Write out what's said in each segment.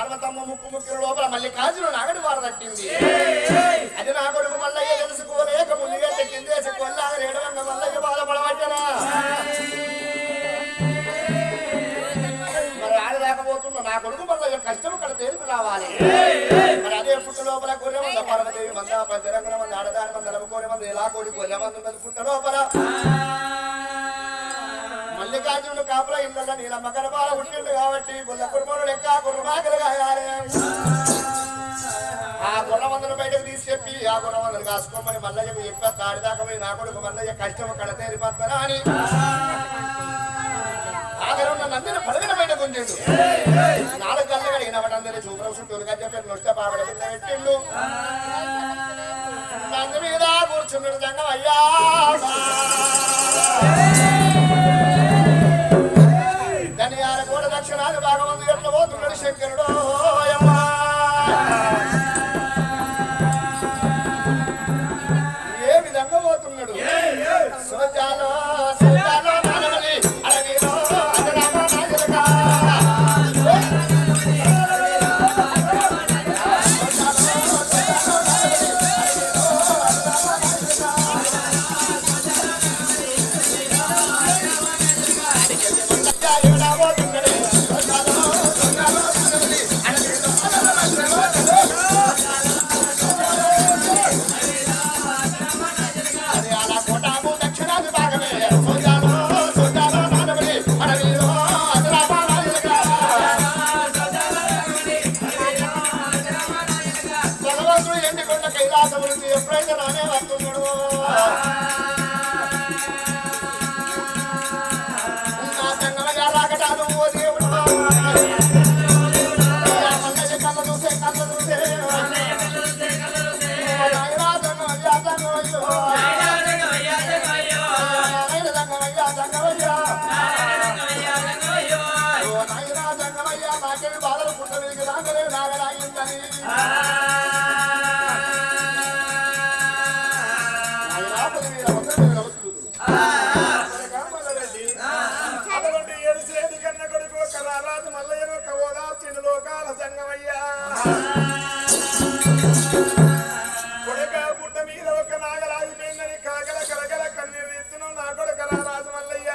పార్వతమ్మ ముక్కు ముక్కు లోపల మళ్ళీ కాజులు నాగడి వార తట్టింది అది నా కొడుకు మల్లయ్య తెలుసుకోలేక ముందుగా కిందేసి కొల్లాగా రేడవంగ మల్లయ్య బాధపడవచ్చనా మరి ఆడలేకపోతున్నా నా కొడుకు మల్లయ్య కష్టం ఇక్కడ తేలిపి రావాలి మరి అదే పుట్టు లోపల గొర్రె మంద పర్వదేవి మంద పంచరంగుల మంది ఆడదాని మంది నలుపుకోని మంది ఇలా కోడి గొర్రె మంది ఉన్నది పుట్ట లోపల మల్లికార్జునుడు కాపుల ఇళ్ళ నీళ్ళ మకర బాల పుట్టిండు కాబట్టి గుల్ల కుర్మలు లెక్క కుర్రమాకలు కాయాలి ఆ గుర్ర మందులు బయటకు తీసి చెప్పి ఆ గుర్ర మందులు కాసుకోమని మల్లయ్యకు చెప్పా దాడిదాకా పోయి నా కొడుకు మల్లయ్య కష్టం కడతేరి పత్తరా అని ఆగరున్న నందిని పడగన బయట గుంజిండు నాలుగు కళ్ళు కడిగిన వాటందరి చూపురం చుట్టూరుగా చెప్పి నొష్ట పాపడ పిల్ల పెట్టిండు నంది మీద కూర్చున్నాడు జంగం అయ్యా ధనియాల కూడా దక్షిణాది భాగమందు ఎట్లా పోతున్నాడు శంకరుడు అయ్యమ్మా ఏ విధంగా పోతున్నాడు సోజాలో సోజాలో మానవలి అడవిలో అజరామ నాజరగా ఎడా పోతున్నాడు సోజాలో సోజాలో మానవలి అడవిలో అజరామ అది అలా కోటాము దక్షిణాది భాగమే సోజాలో సోజాలో మానవలి అడవిలో అజరామ నాజరగా భగవంతుడు ఎండికొండ కైలాసం నుంచి ఎప్పుడైతే రానే వస్తున్నాడు నా సంగమగా రాకటాను ఓ దేవుడు నా కళ్ళకి కళ్ళ చూసే కళ్ళ చూసే ఓ నాయనా సంగమయ్యా సంగమయ్యో. నాయన సంగమయ్యా సంగమయ్యా. ఓ నాయనా సంగమయ్యా నాకేమి బాధలు పుట్టలేదు నాగలే నాగరాయిందని అటువంటి ఏడుసేది కన్న కొడుకు ఒక రారాజు మల్లయ్య ఒక ఓదార్చిన లోకాల సంగమయ్యా కొడుక పుట్ట మీద ఒక నాగలాగిపోయిందని కలగల కలగల కన్నీరు తీస్తున్నావు నా కొడుక రారాజు మల్లయ్య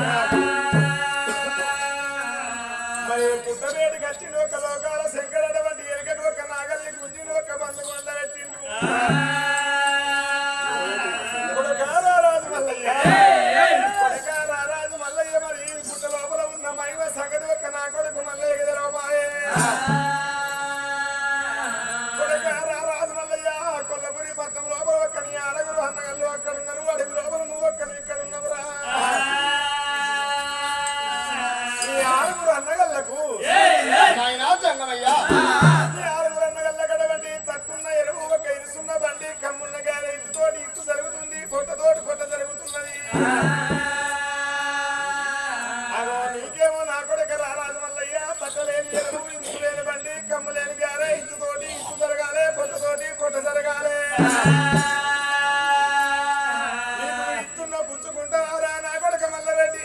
మరి పుట్టవేడి కట్టిన ఒక లోకాల శంకర అటువంటి ఎరగడు ఒక నాగల్ని గుంజిన ఒక బంధు కొండ పెట్టిండు కొడుక రారాజు మల్లయ్య కొడుక రారాజు మల్లయ్య మరి ఈ పుట్ట లోపల ఉన్న మహిమ సగది ఒక నా కొడుకు మల్లయ్య గదరబాయే కొడుక రారాజు మల్లయ్య కొల్లపురి పట్టం లోపల ఒక్కని అడగులు అన్నగల్లు అక్కడ ఉన్నారు అడుగు లోపల నువ్వు ఒక్కని ఇక్కడ ఉన్నవురా ఈ ఆరుగురు అన్నగల్లకు నాయనా సంగమయ్యా ఈ ఆరుగురు అన్నగల్ల కడవండి తట్టున్న ఎరువు ఒక ఇరుసున్న బండి కమ్మున్న గాలి ఇటుతోటి ఇటు జరుగుతుంది పొట్టతోటి పొట్ట జరుగుతున్నది అగో నీకేమో నా కొడుక రారాజు మల్లయ్య తట్టలేని ఎరువు ఇరుసు లేని బండి కమ్ము లేని గారే ఇటుతోటి ఇటు జరగాలి పొట్టతోటి పొట్ట జరగాలి నీకు ఇస్తున్న పుచ్చుకుంటారా నా కొడుక మల్లరెడ్డి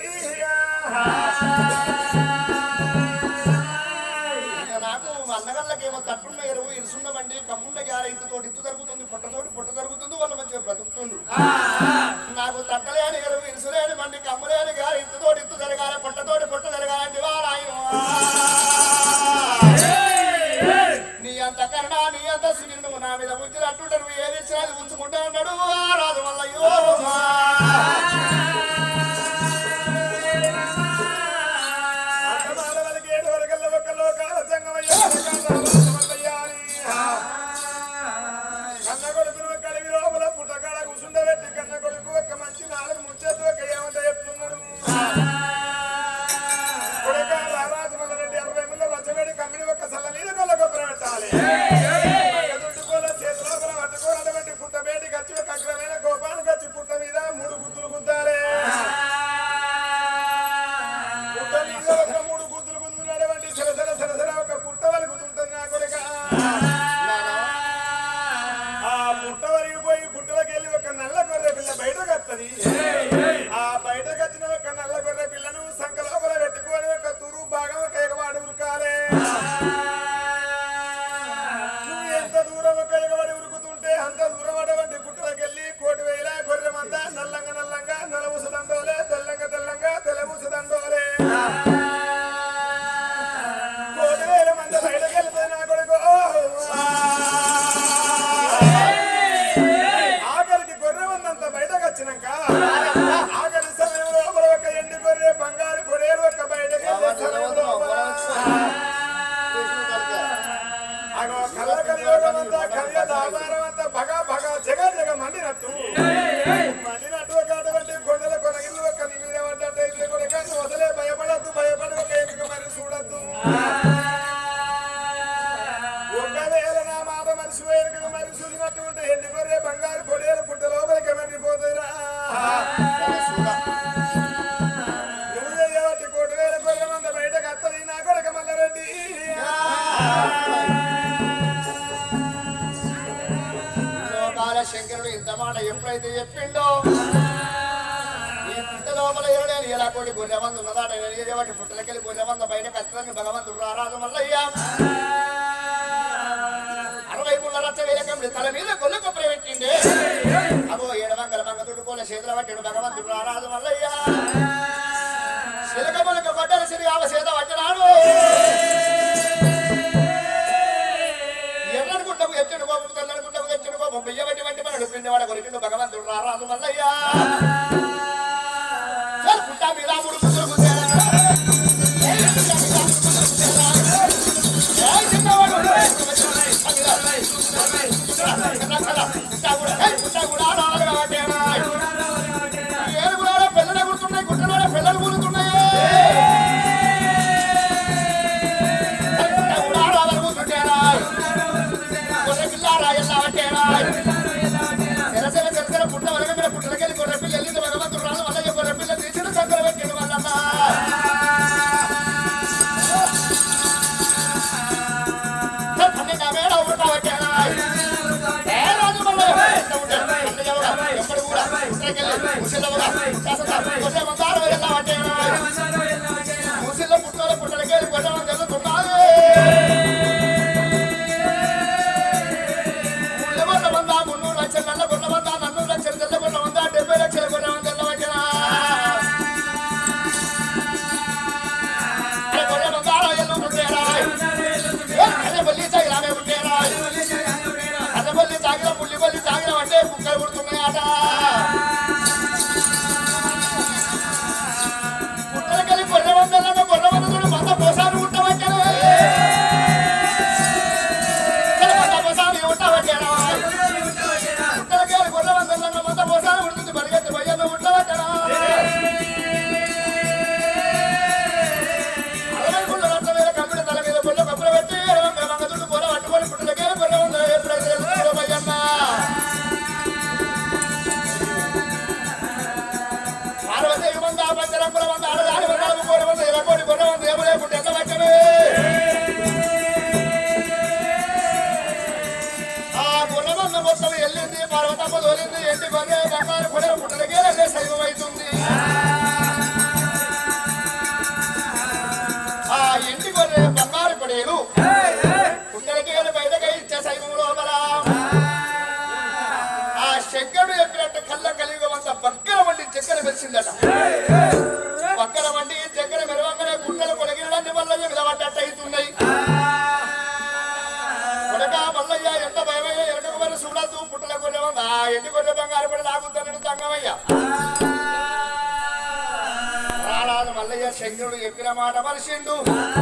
ఇక నాకు అన్నగళ్ళకేమో తట్టున్న ఎరువు ఇరుసున్న బండి కమ్ముండ గార ఇత్తుతోటి ఇత్తు జరుగుతుంది పొట్టతోటి పొట్ట జరుగుతుంది వాళ్ళు మంచిగా బ్రతుకుతుండ్రు నాకు తట్టలేని ఎరువు ఇరుసులేని బండి కమ్ములేని గార ఇత్తుతోటి ఇత్తు జరగాల పొట్టతోటి పొట్ట జరగాలంటే వారాయన నీ అంత కరుణ నీ అంత సినిండు నా మీద ఉంచినట్టుంటే నువ్వు ఏది ఇచ్చినా అది ఉంచుకుంటా ఉన్నాడు ఆ రాజు వల్ల అన్నమానవులకి ఏడు వరకల్ల ఒక్క లోకాల సంగమయ్య మల్లయ్య అని. కన్న కొడుకును ఒక అడవి లోపల పుట్టకాడ కూసుండబెట్టి కన్న కొడుకు ఒక మంచి నాలుగు ముచ్చట్లు ఒక ఏమంట చెప్తున్నాడు కొడుక రారాజు మల్లరెడ్డి అరవై ముళ్ళ రచ్చగడి కమ్మిని ఒక సల్ల మీద కొల్ల కొబ్బరి పెట్టాలి దుడ్డుకోల చేతుల లోపల పట్టుకోనటువంటి పుట్ట బేటి కచ్చి ఒక అగ్రమైన గోపాను కచ్చి పుట్ట మీద మూడు గుర్తులు గుద్దాలి పుట్ట మీద ఒక మూడు గుద్దులు గుద్దున్నటువంటి సరసర సరసర ఒక పుట్ట వలుగుతుంటుంది నా కొడుక ఆ పుట్ట వరిగిపోయి పుట్టలోకి వెళ్ళి ఒక నల్ల గొర్రె పిల్ల బయటకు వస్తుంది ఆ బయటకు వచ్చిన ఒక నల్ల గొర్రె పిల్లను సంఖ లోపల పెట్టుకొని ఒక తురు భాగం ఒక ఎగవాడు ఉరకాలే మండినట్టు మండినట్టు ఒక అటువంటి కొండల కొనగిల్లు ఒక నీ మీద పడ్డట్టు అయితే కొనక నువ్వు వదలే భయపడద్దు భయపడి ఒక ఎన్నిక మరి చూడద్దు ఒకవేళ నా మాట మనిషి వెనుక మరి చూసినట్టు ఉంటే ఎండి గొర్రె బంగారు పొడేలు పుట్ట లోపలికి మర్రిపోతుందిరా నువ్వు చేయబట్టి కోటి వేల గొర్రె మంద బయటకు అత్తది నా కొడక మల్లారెడ్డి లోకాల శంకరుడు ఇంత మాట ఎప్పుడైతే చెప్పిండో ఈ పుట్ట లోపల ఎవడని ఎలా కోడి గొర్రె మంది ఉన్నదాట వాటి పుట్టలకెళ్ళి గొర్రె మంద బయట కష్టంగా భగవంతుడు రారాదు మల్లయ్య అరవై మూడు లక్ష వేలకముడి తల మీద గొల్ల కొప్పరి పెట్టిండే అగో ఎడమంగల మంగ తుడుకోలే చేతుల పట్టిడు భగవంతుడు రారాదు మల్లయ్య శిలకములక గొడ్డల సిరి ఆవ చేత పట్టినాడు ఎన్నడు గుట్టకు ఎచ్చడు కోపం తెల్లడు గుట్టకు ఎచ్చడు కోపం బియ్య బట్టి బట్టి మనడు పిండివాడ కొరికిండు భగవంతుడు రారాదు మల్లయ్యా చల్ పుట్టా మీద మూడు ముద్దులు గుద్దేరా. ఏయ్ పుట్టా మీద మూడు ముద్దులు గుద్దేరా. ఏయ్ చిన్నవాడు. పుట్టా కూడా ఏయ్ పుట్టా కూడా నాలుగు పట్టేనా. ఏనుగులారా పిల్లలు గుర్తున్నాయి గుట్టలారా పిల్లలు గుర్తున్నాయి పుట్టా కూడా నాలుగు గుర్తుంటేనా. గొర్రె పిల్లారా ఎలా పట్టేనా. తెరసెల తెరసెల పుట్ట వలగ మీద పుట్టలకెళ్ళి గొర్రె పిల్ల వెళ్ళింది భగవంతుడు రాను వల్ల గొర్రె పిల్ల తీసిన సంకర పెట్టాడు వాళ్ళన్న పన్నెండు వేల ఉడతా పెట్టాడా ఏ రాజు మల్లయ్య, ఎంత ఉంటాడు? అన్నయ్య కూడా, ఎప్పుడు కూడా పుట్టలకెళ్ళి ముసలిలో కూడా, శాసన గొర్రె మందారం ఎలా పట్టేనా? ముసలిలో పుట్టాల పుట్టలకెళ్ళి గొర్రె మంద వెళ్తున్నాయి ముళ్ళ మంద మున్నూరు లక్షల నల్ల గొర్రె మంద నన్నూరు లక్షల తెల్ల గొర్రె మంద డెబ్బై లక్షల గొర్రె మంద ఎలా పట్టేనా? అరే గొర్రె మందారం ఎల్లు పుట్టేరా? అదే బల్లి చాగిరామే పుట్టేరా? అదే బల్లి చాగిర పుల్లి బల్లి చాగిర అంటే కుక్కలు పుడుతున్నాయట పుట్టలకెళ్ళి గొర్రె మందలను గొర్రె మందలను మంద పోసాను ఉంటావచ్చనే మంద పోసాను ఉంటావచ్చేనా పుట్టలకెళ్ళి గొర్రె మందలను మంద పోసాను ఉంటుంది పరిగెత్తి భయ్యను ఉంటావచ్చనా అరవై గుళ్ళ రత్న మీద కమ్మిడి తల మీద గుళ్ళ కప్పులు పెట్టి ఇరవై మంగ దుడ్డు పొల పట్టుకొని పుట్టలకెళ్ళి గొర్రె మంద ఎప్పుడైతే వెళ్తుందో భయ్యన్న పార్వతి మంద పంచరంగుల మంద ఆడదాని వందల కోడి మంద ఇరవై కోడి గొర్రె మంద ఏమో లేకుంటే ఎంత వచ్చమే ఆ గొర్రె మంద మొత్తం వెళ్ళింది పర్వతమ్మ దోలింది ఎంటి గొర్రె బంగారు కొడే పుట్టలకే వెళ్ళే శైవం అవుతుంది ఆ ఇంటి గొర్రె బంగారు కొడేలు పుట్టలకి బయటకి ఇచ్చే శైవం లోపల ఆ శంకరుడు చెప్పినట్టు కళ్ళ కలియుగం అంతా బక్కర వండి చక్కెర వెలిసిందట బక్కర వండి చక్కెర మెరవంగానే గుండెలు కొడగిరడాన్ని మల్లయ్య విధపడ్డట్టు అవుతున్నాయి కొడక మల్లయ్య ఎంత భయమయ్య ఎరక మరి చూడద్దు పుట్టల గొర్రె వంద ఆ ఎండి గొర్రె బంగారు పడి లాగుతాడు తంగమయ్య రారాజు మల్లయ్య శంకరుడు చెప్పిన మాట మరిసిండు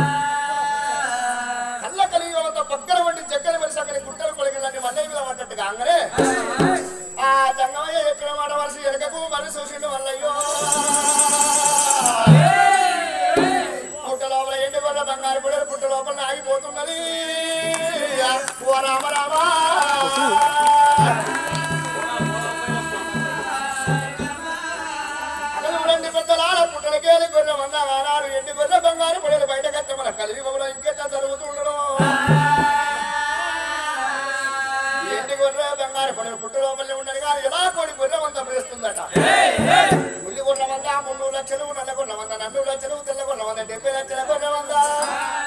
కళ్ళ కలియుగం అంతా బక్కర వండి చక్కెర మెరిసి అక్కడ గుంటలు కొడగిరడాన్ని మల్లయ్య మీద పడ్డట్టు కాగానే ఆ జంగమయ్య చెప్పిన మాట వరుస ఎరకకు మరి చూసిండు మల్లయ్యో పుట్ట లోపల ఎండి వల్ల బంగారు పుడలు పుట్ట లోపల ఆగిపోతున్నది ఓ రామ రామ అక్కడ చూడండి పెద్దలాల పుట్టలకేలి గొర్రె వంద ఆనాడు ఎండి గొర్రె బంగారు పుడలు బయట కట్ట మన కలియుగంలో ఇంకెంత జరుగుతుండడం ఎండి గొర్రె బంగారు పుడలు పుట్ట లోపల ఉండడు కానీ ఎలా కోడి గొర్రె వంద వేస్తుందట ముల్లి గొర్రె వంద మూడు లక్షలు నల్ల గొర్రె వంద నన్ను లక్షలు తెల్ల గొర్రె వంద డెబ్బై లక్షల గొర్రె వంద